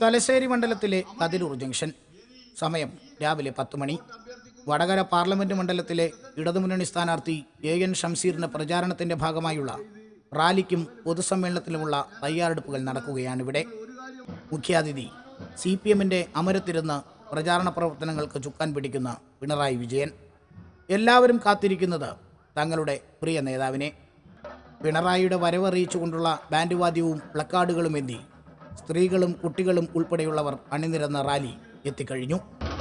തലശ്ശേരി മണ്ഡലത്തിലെ കതിരൂർ ജംഗ്ഷൻ സമയം രാവിലെ പത്ത് മണി വടകര പാർലമെന്റ് മണ്ഡലത്തിലെ ഇടതുമുന്നണി സ്ഥാനാർത്ഥി എ എൻ ഷംസീറിന്റെ പ്രചാരണത്തിന്റെ ഭാഗമായുള്ള റാലിക്കും പൊതുസമ്മേളനത്തിലുമുള്ള തയ്യാറെടുപ്പുകൾ നടക്കുകയാണിവിടെ മുഖ്യാതിഥി സി പി എമ്മിൻ്റെ അമരത്തിരുന്ന് പ്രചാരണ പ്രവർത്തനങ്ങൾക്ക് ചുക്കാൻ പിടിക്കുന്ന പിണറായി വിജയൻ എല്ലാവരും കാത്തിരിക്കുന്നത് തങ്ങളുടെ പ്രിയ നേതാവിനെ പിണറായിയുടെ വരവറിയിച്ചുകൊണ്ടുള്ള ബാൻഡ് വാദ്യവും പ്ലക്കാർഡുകളും എന്തി സ്ത്രീകളും കുട്ടികളും ഉൾപ്പെടെയുള്ളവർ അണിനിരന്ന റാലി എത്തിക്കഴിഞ്ഞു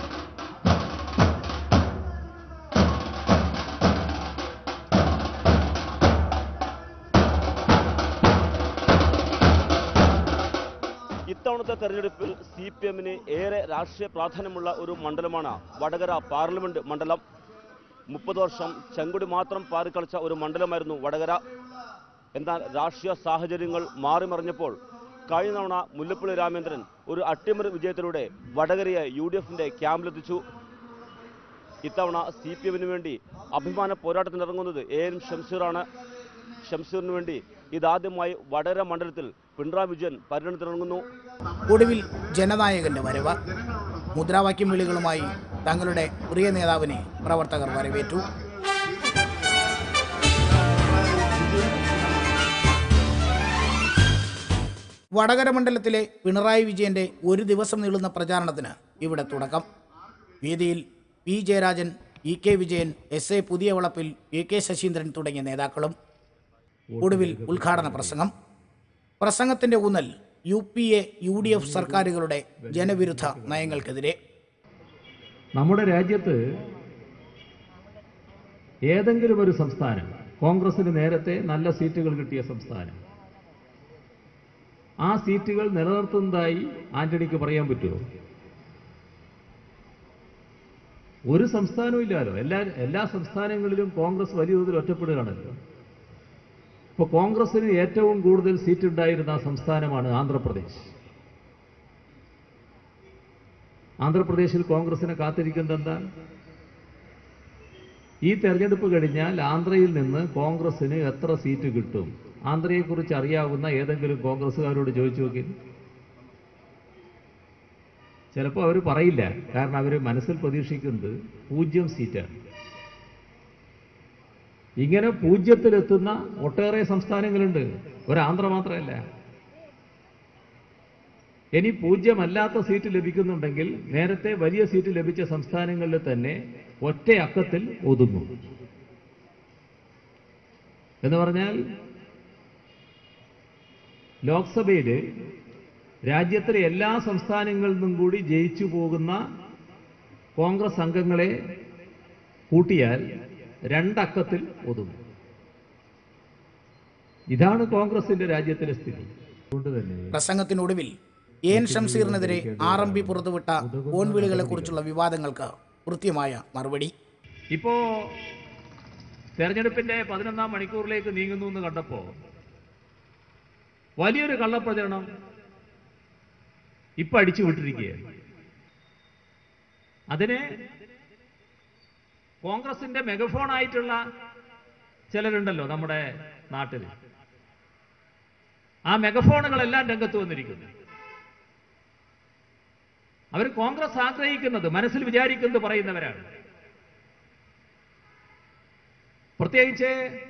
ഇത്തവണത്തെ തെരഞ്ഞെടുപ്പിൽ സി പി എമ്മിന് ഏറെ രാഷ്ട്രീയ പ്രാധാന്യമുള്ള ഒരു മണ്ഡലമാണ് വടകര പാർലമെന്റ് മണ്ഡലം മുപ്പത് വർഷം ചെങ്കുടി മാത്രം പാറിക്കളിച്ച ഒരു മണ്ഡലമായിരുന്നു വടകര എന്നാൽ രാഷ്ട്രീയ സാഹചര്യങ്ങൾ മാറിമറിഞ്ഞപ്പോൾ കഴിഞ്ഞ തവണ മുല്ലപ്പള്ളി രാമേന്ദ്രൻ ഒരു അട്ടിമറി വിജയത്തിലൂടെ വടകരയെ യു ഡി എഫിന്റെ ക്യാമ്പിലെത്തിച്ചു ഇത്തവണ സി പി എമ്മിന് വേണ്ടി അഭിമാന പോരാട്ടത്തിനിറങ്ങുന്നത് എ എൻ ഷംസീറാണ് ഷംസീറിന് വേണ്ടി ഇതാദ്യമായി വടകര മണ്ഡലത്തിൽ പിണറായി വിജയൻ പര്യടനത്തിനിറങ്ങുന്നു ഒടുവിൽ ജനനായകന്റെ വരവ് മുദ്രാവാക്യം വിളികളുമായി തങ്ങളുടെ പ്രിയ നേതാവിനെ പ്രവർത്തകർ വരവേറ്റു വടകര മണ്ഡലത്തിലെ പിണറായി വിജയന്റെ ഒരു ദിവസം നീളുന്ന പ്രചാരണത്തിന് ഇവിടെ തുടക്കം വേദിയിൽ P Jayarajan E K Vijayan S A Puthiyavalappil A K Saseendran തുടങ്ങിയ നേതാക്കളും ഒടുവിൽ ഉദ്ഘാടന പ്രസംഗം പ്രസംഗത്തിന്റെ ഊന്നൽ U P A U D F സർക്കാരുകളുടെ ജനവിരുദ്ധ നയങ്ങൾക്കെതിരെ നമ്മുടെ രാജ്യത്ത് ഏതെങ്കിലും ഒരു സംസ്ഥാനം കോൺഗ്രസിന് നേരത്തെ നല്ല സീറ്റുകൾ കിട്ടിയ സംസ്ഥാനം ആ സീറ്റുകൾ നിലനിർത്തുന്നതായി ആന്റണിക്ക് പറയാൻ പറ്റുമോ ഒരു സംസ്ഥാനവും ഇല്ലല്ലോ എല്ലാ എല്ലാ സംസ്ഥാനങ്ങളിലും കോൺഗ്രസ് വലിയ തോതിൽ ഒറ്റപ്പെടുകയാണല്ലോ ഇപ്പൊ കോൺഗ്രസിന് ഏറ്റവും കൂടുതൽ സീറ്റ് ഉണ്ടായിരുന്ന സംസ്ഥാനമാണ് ആന്ധ്രാപ്രദേശ് ആന്ധ്രാപ്രദേശിൽ കോൺഗ്രസിനെ കാത്തിരിക്കുന്നത് എന്താ ഈ തെരഞ്ഞെടുപ്പ് കഴിഞ്ഞാൽ ആന്ധ്രയിൽ നിന്ന് കോൺഗ്രസിന് എത്ര സീറ്റ് കിട്ടും ആന്ധ്രയെക്കുറിച്ച് അറിയാവുന്ന ഏതെങ്കിലും കോൺഗ്രസ്സുകാരോട് ചോദിച്ചു നോക്കി ചിലപ്പോൾ അവർ പറയില്ല കാരണം അവർ മനസ്സിൽ പ്രതീക്ഷിക്കുന്നത് പൂജ്യം സീറ്റാണ് ഇങ്ങനെ പൂജ്യത്തിലെത്തുന്ന ഒട്ടേറെ സംസ്ഥാനങ്ങളുണ്ട് ഒരു ആന്ധ്ര മാത്രമല്ല ഇനി പൂജ്യമല്ലാത്ത സീറ്റ് ലഭിക്കുന്നുണ്ടെങ്കിൽ നേരത്തെ വലിയ സീറ്റ് ലഭിച്ച സംസ്ഥാനങ്ങളിൽ തന്നെ ഒറ്റ അക്കത്തിൽ ഒതുങ്ങും എന്ന് പറഞ്ഞാൽ ലോക്സഭയിൽ രാജ്യത്തിലെ എല്ലാ സംസ്ഥാനങ്ങളിൽ നിന്നും കൂടി ജയിച്ചു പോകുന്ന കോൺഗ്രസ് അംഗങ്ങളെ കൂട്ടിയാൽ രണ്ടക്കത്തിൽ ഒതുങ്ങും ഇതാണ് കോൺഗ്രസിന്റെ രാജ്യത്തിലെ സ്ഥിതി അതുകൊണ്ട് തന്നെ പ്രസംഗത്തിനൊടുവിൽ എ എൻ ഷംസീറിനെതിരെ ആർ എം പി പുറത്തുവിട്ട ഫോൺവിളികളെ കുറിച്ചുള്ള വിവാദങ്ങൾക്ക് കൃത്യമായ മറുപടി ഇപ്പോ തെരഞ്ഞെടുപ്പിന്റെ പതിനൊന്നാം മണിക്കൂറിലേക്ക് നീങ്ങുന്നു എന്ന് കണ്ടപ്പോ വലിയൊരു കള്ളപ്രചരണം ഇപ്പൊ അടിച്ചു വിട്ടിരിക്കുകയാണ് അതിന് കോൺഗ്രസിന്റെ മെഗഫോൺ ആയിട്ടുള്ള ചിലരുണ്ടല്ലോ നമ്മുടെ നാട്ടിൽ ആ മെഗഫോണുകളെല്ലാം രംഗത്ത് വന്നിരിക്കുന്നു അവർ കോൺഗ്രസ് ആഗ്രഹിക്കുന്നത് മനസ്സിൽ വിചാരിക്കുന്നത് പറയുന്നവരാണ് പ്രത്യേകിച്ച്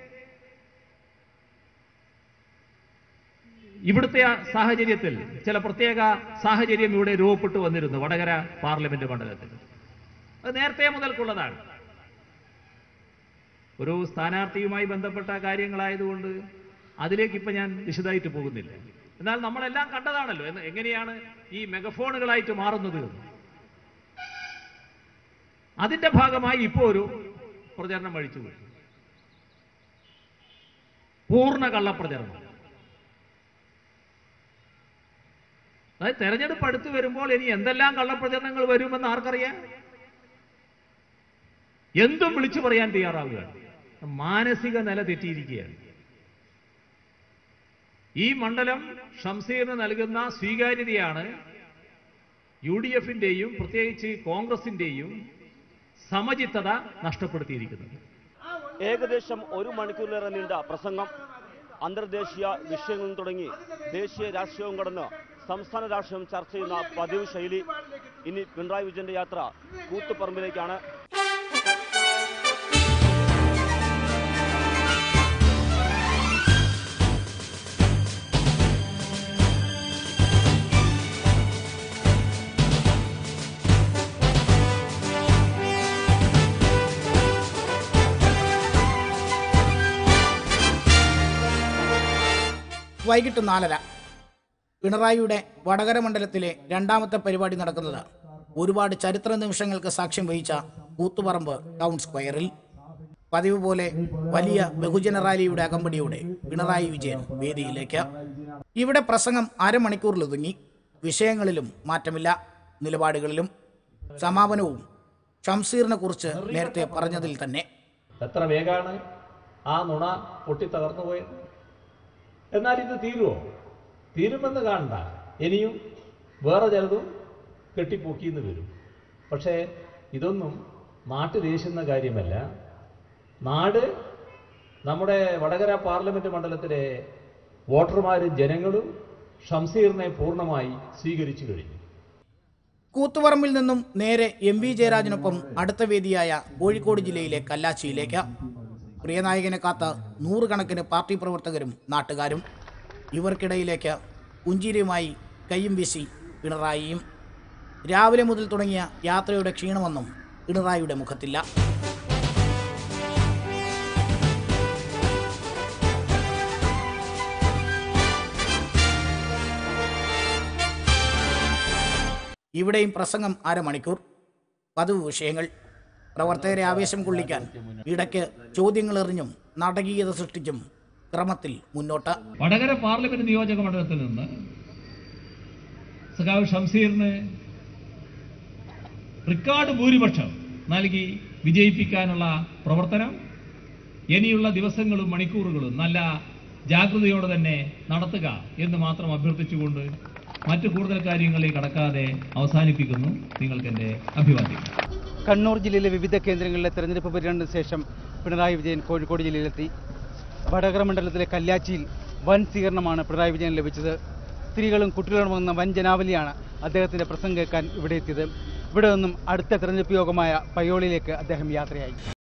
ഇവിടുത്തെ ആ സാഹചര്യത്തിൽ ചില പ്രത്യേക സാഹചര്യം ഇവിടെ രൂപപ്പെട്ടു വന്നിരുന്നു വടകര പാർലമെന്റ് മണ്ഡലത്തിൽ അത് നേരത്തെ മുതൽക്കുള്ളതാണ് ഒരു സ്ഥാനാർത്ഥിയുമായി ബന്ധപ്പെട്ട കാര്യങ്ങളായതുകൊണ്ട് അതിലേക്ക് ഇപ്പൊ ഞാൻ വിശദമായിട്ട് പോകുന്നില്ല എന്നാൽ നമ്മളെല്ലാം കണ്ടതാണല്ലോ എന്ന് എങ്ങനെയാണ് ഈ മെഗഫോണുകളായിട്ട് മാറുന്നത് എന്ന്. അതിന്റെ ഭാഗമായി ഇപ്പോൾ ഒരു പ്രചരണം അഴിച്ചുപോയി പൂർണ്ണ കള്ളപ്രചരണം അതായത് തെരഞ്ഞെടുപ്പ് അടുത്ത് വരുമ്പോൾ ഇനി എന്തെല്ലാം കള്ളപ്രചരണങ്ങൾ വരുമെന്ന് ആർക്കറിയാം എന്തും വിളിച്ചു പറയാൻ തയ്യാറാവുകയാണ് മാനസിക നില തെറ്റിയിരിക്കുകയാണ് ഈ മണ്ഡലം ഷംസീറിന് നൽകുന്ന സ്വീകാര്യതയാണ് യു ഡി എഫിന്റെയും പ്രത്യേകിച്ച് കോൺഗ്രസിന്റെയും സമചിത്തത നഷ്ടപ്പെടുത്തിയിരിക്കുന്നത് ഏകദേശം ഒരു മണിക്കൂറിലേറെ നീണ്ട പ്രസംഗം അന്തർദേശീയ വിഷയങ്ങളിൽ തുടങ്ങി ദേശീയ രാഷ്ട്രീയവും കടന്ന് സംസ്ഥാന രാഷ്ട്രീയം ചർച്ച ചെയ്യുന്ന പതിവ് ശൈലി ഇനി പിണറായി വിജയന്റെ യാത്ര കൂത്തുപറമ്പിലേക്കാണ് വൈകിട്ട് നാലര പിണറായിയുടെ വടകര മണ്ഡലത്തിലെ രണ്ടാമത്തെ പരിപാടി നടക്കുന്നത് ഒരുപാട് ചരിത്ര നിമിഷങ്ങൾക്ക് സാക്ഷ്യം വഹിച്ച കൂത്തുപറമ്പ് ടൗൺ സ്ക്വയറിൽ പതിവ് പോലെ വലിയ ബഹുജന റാലിയുടെ അകമ്പടിയോടെ പിണറായി വിജയൻ വേദിയിലേക്ക് ഇവിടെ പ്രസംഗം അരമണിക്കൂറിലൊതുങ്ങി വിഷയങ്ങളിലും മാറ്റമില്ല നിലപാടുകളിലും സമാപനവും ഷംസീറിനെ കുറിച്ച് നേരത്തെ പറഞ്ഞതിൽ തന്നെ എത്ര വേഗമാണ് ആ നുണ പൊട്ടി തകർന്നു പോയത് എന്നാൽ ഇത് തീരുമോ തീരുമെന്ന് കാണണ്ട ഇനിയും വേറെ ചിലതും കെട്ടിപ്പൊക്കിന്ന് വരും പക്ഷേ ഇതൊന്നും നാട്ടിലേശുന്ന കാര്യമല്ല നാട് നമ്മുടെ വടകര പാർലമെന്റ് മണ്ഡലത്തിലെ വോട്ടർമാരും ജനങ്ങളും ഷംസീറിനെ പൂർണ്ണമായി സ്വീകരിച്ചു കഴിഞ്ഞു കൂത്തുപറമ്പിൽ നിന്നും നേരെ എം വി ജയരാജനൊപ്പം അടുത്ത വേദിയായ കോഴിക്കോട് ജില്ലയിലെ കല്ലാച്ചിയിലേക്ക് പ്രിയനായകനെ കാത്ത നൂറുകണക്കിന് പാർട്ടി പ്രവർത്തകരും നാട്ടുകാരും ഇവർക്കിടയിലേക്ക് പുഞ്ചിരിയുമായി കയ്യും വീശി പിണറായിയും രാവിലെ മുതൽ തുടങ്ങിയ യാത്രയുടെ ക്ഷീണമൊന്നും പിണറായിയുടെ മുഖത്തില്ല ഇവിടെയും പ്രസംഗം അരമണിക്കൂർ പതിവ് വിഷയങ്ങൾ പ്രവർത്തകരെ ആവേശം കൊള്ളിക്കാൻ ഇടയ്ക്ക് ചോദ്യങ്ങൾ എറിഞ്ഞും നാടകീയത സൃഷ്ടിച്ചും ക്രമത്തിൽ മുന്നോട്ട് വടകര പാർലമെന്റ് നിയോജക മണ്ഡലത്തിൽ നിന്ന് സഖാവ് ഷംസീറിന് റെക്കോർഡ് ഭൂരിപക്ഷം നൽകി വിജയിപ്പിക്കാനുള്ള പ്രവർത്തനം ഇനിയുള്ള ദിവസങ്ങളും മണിക്കൂറുകളും നല്ല ജാഗ്രതയോടെ തന്നെ നടത്തുക എന്ന് മാത്രം അഭ്യർത്ഥിച്ചുകൊണ്ട് മറ്റു കൂടുതൽ കാര്യങ്ങളിലേക്ക് കടക്കാതെ അവസാനിപ്പിക്കുന്നു നിങ്ങൾക്ക് എൻ്റെ അഭിവാദ്യം കണ്ണൂർ ജില്ലയിലെ വിവിധ കേന്ദ്രങ്ങളിലെ തെരഞ്ഞെടുപ്പ് പര്യടനത്തിന് ശേഷം പിണറായി വിജയൻ കോഴിക്കോട് ജില്ലയിലെത്തി വടകര മണ്ഡലത്തിലെ കല്യാച്ചിയിൽ വൻ സ്വീകരണമാണ് പിണറായി വിജയൻ ലഭിച്ചത് സ്ത്രീകളും കുട്ടികളും വന്ന വൻ ജനാവലിയാണ് അദ്ദേഹത്തിൻ്റെ പ്രസംഗം കേൾക്കാൻ ഇവിടെ എത്തിയത് ഇവിടെ നിന്നും അടുത്ത തെരഞ്ഞെടുപ്പ് യോഗമായ പയ്യോളിയിലേക്ക് അദ്ദേഹം യാത്രയായി